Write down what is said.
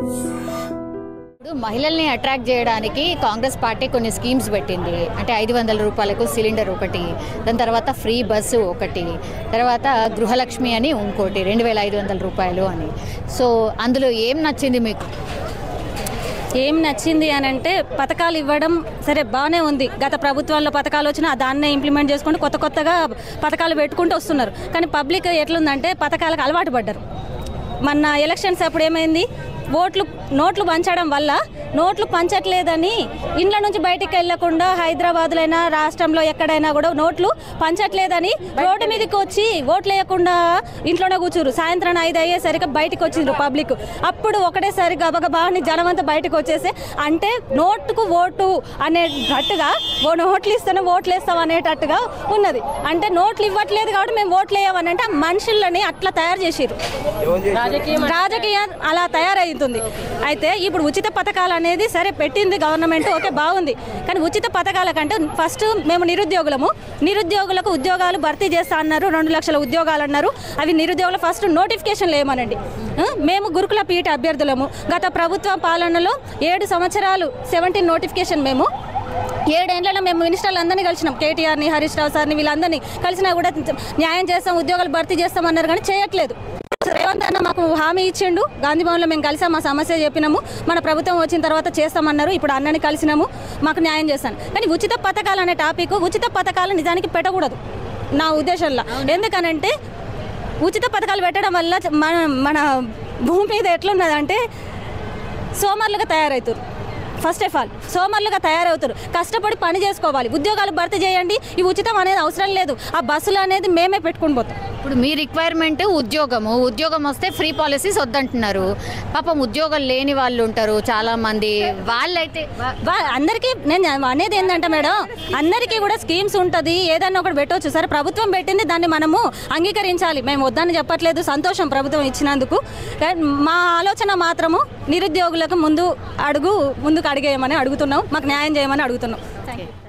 ఇప్పుడు మహిళల్ని అట్రాక్ట్ చేయడానికి కాంగ్రెస్ పార్టీ కొన్ని స్కీమ్స్ పెట్టింది అంటే ఐదు వందల రూపాయలకు సిలిండర్ ఒకటి దాని తర్వాత ఫ్రీ బస్సు ఒకటి తర్వాత గృహలక్ష్మి అని ఇంకోటి రెండు వేల ఐదు వందల రూపాయలు అని సో అందులో ఏం నచ్చింది మీకు ఏం నచ్చింది అని అంటే పథకాలు ఇవ్వడం సరే బాగానే ఉంది గత ప్రభుత్వాల్లో పథకాలు వచ్చినా దాన్నే ఇంప్లిమెంట్ చేసుకుంటూ కొత్త కొత్తగా పథకాలు పెట్టుకుంటూ వస్తున్నారు కానీ పబ్లిక్ ఎట్లుందంటే పథకాలకు అలవాటు పడ్డారు మొన్న ఎలక్షన్స్ అప్పుడు ఏమైంది ఓట్లు నోట్లు పంచడం వల్ల నోట్లు పంచట్లేదని ఇండ్ల నుంచి బయటికి వెళ్లకుండా హైదరాబాద్లైనా రాష్ట్రంలో ఎక్కడైనా కూడా నోట్లు పంచట్లేదని రోడ్డు మీదకి వచ్చి ఓట్లు వేయకుండా ఇంట్లోనే కూర్చురు సాయంత్రం ఐదు అయ్యేసరికి బయటకు వచ్చిండ్రు పబ్లిక్ అప్పుడు ఒకటేసారి గబగబా అని జనం అంతా బయటకు వచ్చేసి అంటే నోటుకు ఓటు అనేటట్టుగా ఓ నోట్లు ఇస్తేనే ఓట్లు వేస్తాం అనేటట్టుగా ఉన్నది అంటే నోట్లు ఇవ్వట్లేదు కాబట్టి మేము ఓట్లు వేయమని అంటే ఆ మనుషులని అట్లా తయారు చేసిర్రు రాజకీయం అలా తయారవుతుంది అయితే ఇప్పుడు ఉచిత పథకాలు అనేది సరే పెట్టింది గవర్నమెంట్ ఓకే బాగుంది కానీ ఉచిత పథకాల కంటే ఫస్ట్ మేము నిరుద్యోగులము నిరుద్యోగులకు ఉద్యోగాలు భర్తీ చేస్తా అన్నారు రెండు లక్షల ఉద్యోగాలు అన్నారు అవి నిరుద్యోగులు ఫస్ట్ నోటిఫికేషన్లు ఏమనండి ఆ, మేము గురుకుల పీఠ అభ్యర్థులము గత ప్రభుత్వ పాలనలో ఏడు సంవత్సరాలు సెవెంటీన్ నోటిఫికేషన్ మేము ఏడేళ్లలో మేము మినిస్టర్లు అందరినీ కలిసినాం కేటీఆర్ని హరీష్ రావు సార్ని వీళ్ళందరినీ కలిసినా కూడా న్యాయం చేస్తాం ఉద్యోగాలు భర్తీ చేస్తామన్నారు కానీ చేయట్లేదు రేవంత్ అన్న మాకు హామీ ఇచ్చిండు గాంధీ భవన్లో మేము కలిసాం మా సమస్య చెప్పినాము మన ప్రభుత్వం వచ్చిన తర్వాత చేస్తామన్నారు ఇప్పుడు అన్నని కలిసినాము మాకు న్యాయం చేస్తాను కానీ ఉచిత పథకాలు అనే టాపిక్ ఉచిత పథకాలు నిజానికి పెట్టకూడదు నా ఉద్దేశంలో ఎందుకనంటే ఉచిత పథకాలు పెట్టడం వల్ల మన మన భూమి మీద ఎట్లున్నదంటే సోమరులుగా తయారవుతారు ఫస్ట్ ఆఫ్ ఆల్ సోమరులుగా తయారవుతారు కష్టపడి పని చేసుకోవాలి ఉద్యోగాలు భర్తీ చేయండి ఈ ఉచితం అనేది అవసరం లేదు ఆ బస్సులు అనేది మేమే పెట్టుకుని పోతాం ఇప్పుడు మీ రిక్వైర్మెంట్ ఉద్యోగము ఉద్యోగం వస్తే ఫ్రీ పాలసీస్ వద్దంటున్నారు పాపం ఉద్యోగాలు లేని వాళ్ళు ఉంటారు చాలా మంది వాళ్ళైతే వా- వా- అందరికీ నేను అనేది ఏంటంటే మేడం అందరికీ కూడా స్కీమ్స్ ఉంటుంది ఏదన్నా ఒకటి పెట్టవచ్చు సరే ప్రభుత్వం పెట్టింది దాన్ని మనము అంగీకరించాలి మేము వద్దని చెప్పట్లేదు సంతోషం ప్రభుత్వం ఇచ్చినందుకు కానీ మా ఆలోచన మాత్రము నిరుద్యోగులకు ముందు అడుగు ముందుకు అడిగేయమని అడుగుతున్నాం మాకు న్యాయం చేయమని అడుగుతున్నాం ఓకే.